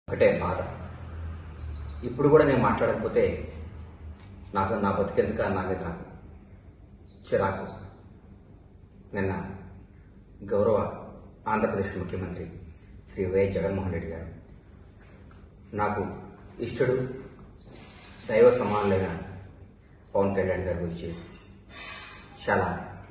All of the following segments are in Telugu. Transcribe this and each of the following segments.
ఒకటే బాధ ఇప్పుడు కూడా నేను మాట్లాడకపోతే నాకు నా బతికెందుక నా మీద నాకు చిరాకు నిన్న గౌరవ ఆంధ్రప్రదేశ్ ముఖ్యమంత్రి శ్రీ వైఎస్ జగన్మోహన్ రెడ్డి గారు నాకు ఇష్టడు దైవ సమానులైన పవన్ కళ్యాణ్ గారి గురించి చాలా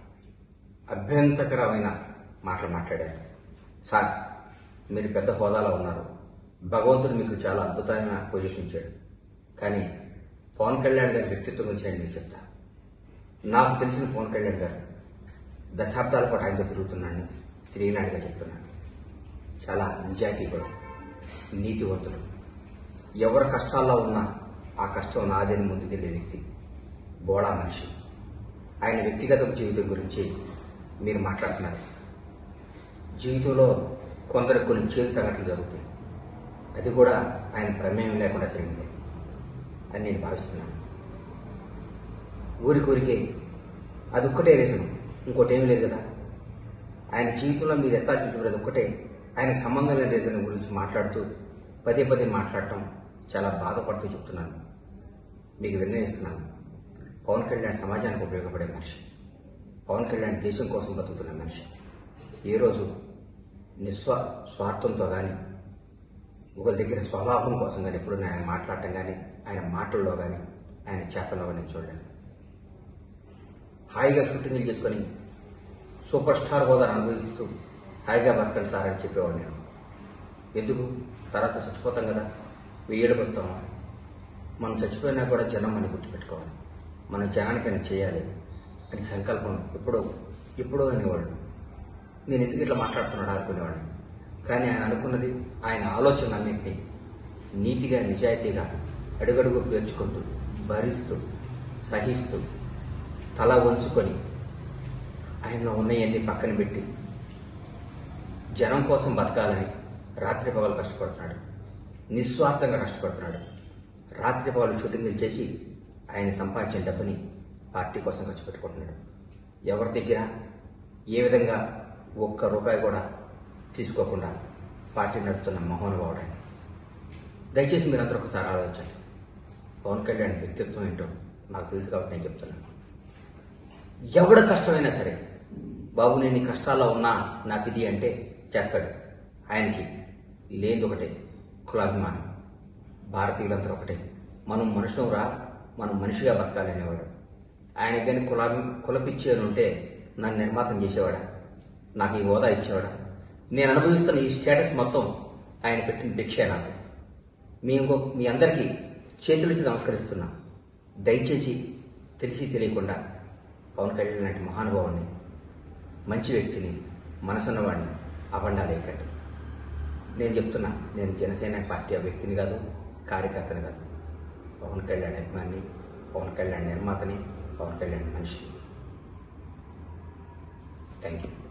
అభ్యంతకరమైన మాటలు మాట్లాడారు సార్ మీరు పెద్ద హోదాలో ఉన్నారు భగవంతుడు మీకు చాలా అద్భుతమైన పొజిషన్ ఇచ్చాడు కానీ పవన్ కళ్యాణ్ గారి వ్యక్తిత్వం గురించి నేను మీకు చెప్తా నాకు తెలిసిన పవన్ కళ్యాణ్ గారు దశాబ్దాల పాటు ఆయనతో తిరుగుతున్నాను తిరిగినాడుగా చెప్తున్నాను చాలా నిజాయితీ కూడా నీతివంతుడు ఎవరి కష్టాల్లో ఉన్నా ఆ కష్టం నాదని ముందుకెళ్లే వ్యక్తి బోడా మనిషి ఆయన వ్యక్తిగత జీవితం గురించి మీరు మాట్లాడుతున్నారు జీవితంలో కొందరు కొన్ని చేదు సంఘటనలు జరుగుతాయి అది కూడా ఆయన ప్రమేయం లేకుండా జరిగింది అని నేను భావిస్తున్నాను ఊరికూరికే అది ఒక్కటే రీజన్ ఇంకోటి ఏమీ లేదు కదా ఆయన జీవితంలో మీరు ఎట్లా చూసుకునేది ఒక్కటే ఆయనకు సంబంధం లేని రీజన్ గురించి మాట్లాడుతూ పదే పదే మాట్లాడటం చాలా బాధపడుతూ చెప్తున్నాను మీకు నిర్ణయిస్తున్నాను పవన్ కళ్యాణ్ సమాజానికి ఉపయోగపడే మనిషి పవన్ కళ్యాణ్ దేశం కోసం బతుకుతున్న మనిషి ఏ రోజు నిస్వా స్వార్థంతో కానీ ఒకరి దగ్గర స్వలాభం కోసం కానీ ఎప్పుడు ఆయన మాట్లాడటం కానీ ఆయన మాటల్లో కానీ ఆయన చేతల్లో కానీ చూడలేను హాయిగా షూటింగ్లు చేసుకొని సూపర్ స్టార్ హోదాను అనుభవిస్తూ హాయిగా బతకండి సార్ అని చెప్పేవాడు నేను ఎందుకు తర్వాత చచ్చిపోతాం కదా వెయ్యేళ్ళు బతుకుతామా మనం చచ్చిపోయినా కూడా జనం అని గుర్తుపెట్టుకోవాలి మనం జనానికి అని చేయాలి అని సంకల్పం ఎప్పుడో ఎప్పుడో అనేవాళ్ళు నేను ఎందుకు ఇట్లా మాట్లాడుతున్నాడు అనుకునేవాడిని కానీ ఆయన అనుకున్నది ఆయన ఆలోచన అన్నింటినీ నీతిగా నిజాయితీగా అడుగడుగు పేర్చుకుంటూ భరిస్తూ సహిస్తూ తల వంచుకొని ఆయనలో ఉన్నవన్నీ పక్కన పెట్టి జనం కోసం బతకాలని రాత్రి పగలు కష్టపడుతున్నాడు నిస్వార్థంగా కష్టపడుతున్నాడు రాత్రి పగలు షూటింగ్లు చేసి ఆయన సంపాదించిన డబ్బుని పార్టీ కోసం ఖర్చు పెట్టుకుంటున్నాడు ఎవరి దగ్గర ఏ విధంగా ఒక్క రూపాయి కూడా తీసుకోకుండా పార్టీ నడుపుతున్న మహోనుభావుడు ఆయన దయచేసి మీరందరూ ఒకసారి ఆలోచించండి పవన్ కళ్యాణ్ వ్యక్తిత్వం ఏంటో నాకు తెలుసు కాబట్టి నేను చెప్తున్నాను ఎవడ కష్టమైనా సరే బాబు నేను ఈ కష్టాల్లో ఉన్నా నాకు ఇది అంటే చేస్తాడు ఆయనకి లేనిది ఒకటే కులాభిమానం భారతీయులందరూ ఒకటే మనం మనుషులం రా మనం మనిషిగా బతకాలి అనేవాడు ఆయన కానీ కులాభి కులపిచ్చి అని ఉంటే నన్ను నిర్మాతం చేసేవాడా నాకు ఈ హోదా ఇచ్చేవాడా నేను అనుభవిస్తున్న ఈ స్టేటస్ మొత్తం ఆయన పెట్టిన భిక్షే నాకు మీ ఇంకో మీ అందరికీ చేతులెత్తి నమస్కరిస్తున్నా దయచేసి తెలిసి తెలియకుండా పవన్ కళ్యాణ్ లాంటి మహానుభావుని మంచి వ్యక్తిని మనసున్నవాడిని అబండాలేకండి నేను చెప్తున్నా నేను జనసేన పార్టీ ఆ వ్యక్తిని కాదు కార్యకర్తని కాదు పవన్ కళ్యాణ్ అభిమాని పవన్ కళ్యాణ్ నిర్మాతని పవన్ కళ్యాణ్ మనిషి థ్యాంక్ యూ